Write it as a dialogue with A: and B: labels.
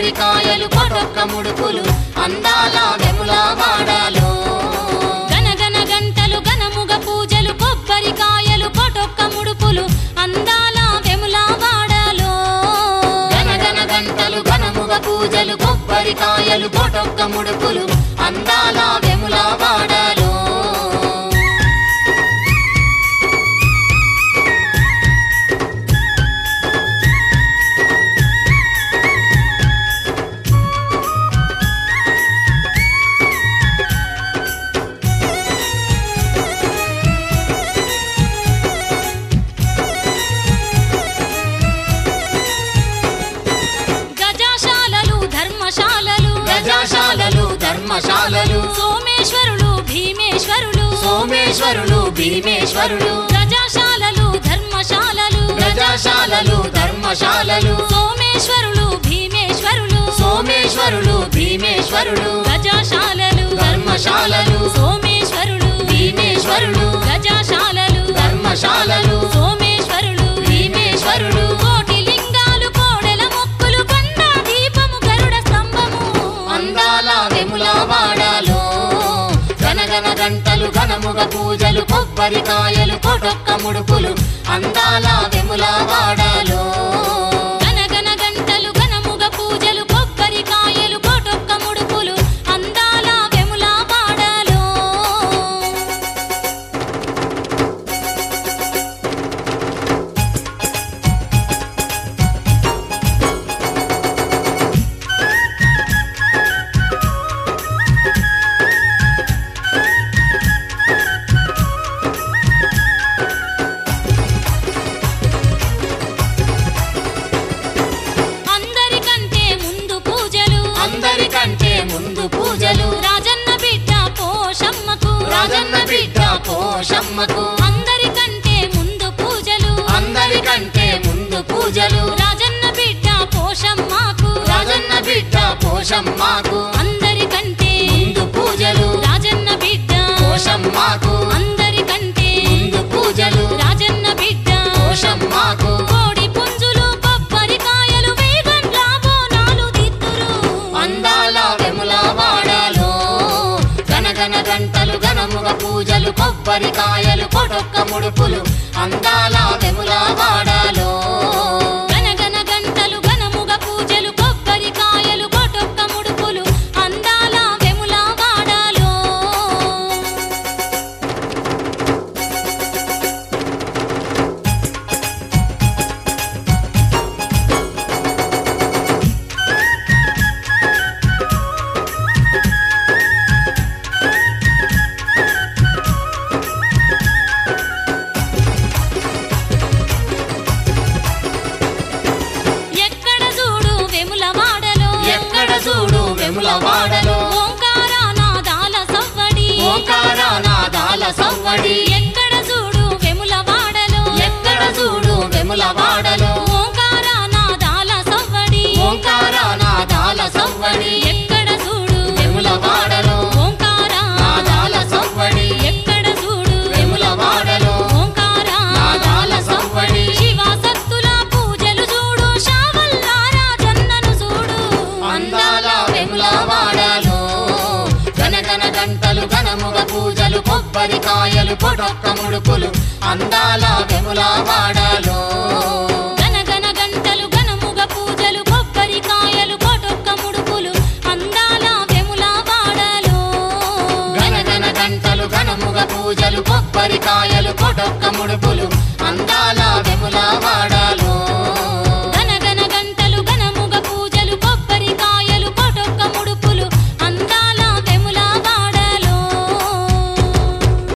A: కొబ్బరికాయలు కొటొక్క ముడుపులు అందాల వెముల వాడాలో
B: గనగన గంటలు గనముగ పూజలు కొబ్బరికాయలు కొటొక్క ముడుపులు అందాల వెముల వాడలో
A: గనగన గంటలు ఘనముగ పూజలు కొబ్బరికాయలు కొటొక్క ముడుపులు అందాల వెముల వాడాలో
B: గజాశాలలు ధర్మశాలలు
A: గజాశాలలు ధర్మశాలలు
B: సోమేశ్వరులు భీమేశ్వరులు
A: సోమేశ్వరులు భీమేశ్వరులు
B: గజాశాలలు ధర్మశాలలు
A: గజాశాలలు ధర్మశాలలు
B: సోమేశ్వరులు భీమేశ్వరులు
A: సోమేశ్వరులు భీమేశ్వరులు
B: గజాశాలలు
A: ధర్మశాలలు
B: సోమేశ్వరులు
A: భీమేశ్వరులు
B: గజాశాలలు
A: ధర్మశాలలు
B: సోమేశ్వరులు
A: భీమేశ్వరులు
B: కోటి లింగాలు కోడెల మొక్కులు కొండ దీపము గరుడ స్తంభము
A: అందాల వెముల వాడాలో గనగన గంటలు ఘనముగ పూజలు కొబ్బరికాయలు కొటొక్క ముడుపులు అందాల వెముల వాడాలో
B: గనగన గంటలు గనముగ పూజలు కొబ్బరికాయలు కోటొక్క ముడుపులు అందాల వెముల వాడలో అందరికంటే ముందు పూజలు
A: అందరికంటే ముందు పూజలు
B: రాజన్న బిడ్డ పోషమ్మకు
A: రాజన్న బిడ్డ పోషమ్మకు
B: అందరికంటే ముందు పూజలు
A: అందరికంటే ముందు పూజలు
B: రాజన్న బిడ్డ పోషమ్మకు
A: రాజన్న బిడ్డ పోషమ్మకు
B: అందరికంటే
A: ముందు పూజలు
B: రాజన్న బిడ్డ
A: పోషమ్మకు
B: అందరికంటే
A: ముందు పూజలు
B: రాజన్న బిడ్డ
A: పోషమ్మకు
B: కోడి పుంజులు కొబ్బరికాయలు వేగండ్ల బోనాలు దిద్దురు
A: అందాల వెముల వాడాలో గనగన గంటలు ఘనముగ పూజలు కొబ్బరికాయలు కొటొక్క ముడుపులు అందాల వెముల వాడాలో
B: గనగన గంటలు గనముగ పూజలు కొబ్బరికాయలు కొటొక్క ముడుపులు అందాల వెముల వాడాలో ఎక్కడ చూడు వెముల వాడలో
A: ఎక్కడ చూడు వెముల వాడలో
B: ఓంకార నాదాల సవ్వడి
A: ఓంకార నాదాల సవ్వడి
B: ఎక్కడ చూడు వెముల వాడలో
A: ఎక్కడ చూడు వెముల వాడలో
B: ఓంకార నాదాల సవ్వడి
A: ఓంకార నాదాల సవ్వడి
B: ఎక్కడ చూడు
A: వెముల వాడలో
B: ఓంకార
A: నాదాల సవ్వడి
B: ఎక్కడ చూడు
A: వెముల వాడలో
B: ఓంకార
A: నాదాల సవ్వడి
B: శివాసత్తుల పూజలు చూడు శావల్లారా జన్నను చూడు
A: అందాల వెముల వాడాలో గనగన గంటలు ఘనముగ పూజలు కొబ్బరికాయలు పొడొక్క ముడుపులు అందాల వెముల వాడాలో
B: గనగన గంటలు గనముగ పూజలు కొబ్బరికాయలు కొటొక్క ముడుపులు అందాల వెముల వాడలో
A: గనగన గంటలు ఘనముగ పూజలు కొబ్బరికాయలు పొడొక్క ముడుపులు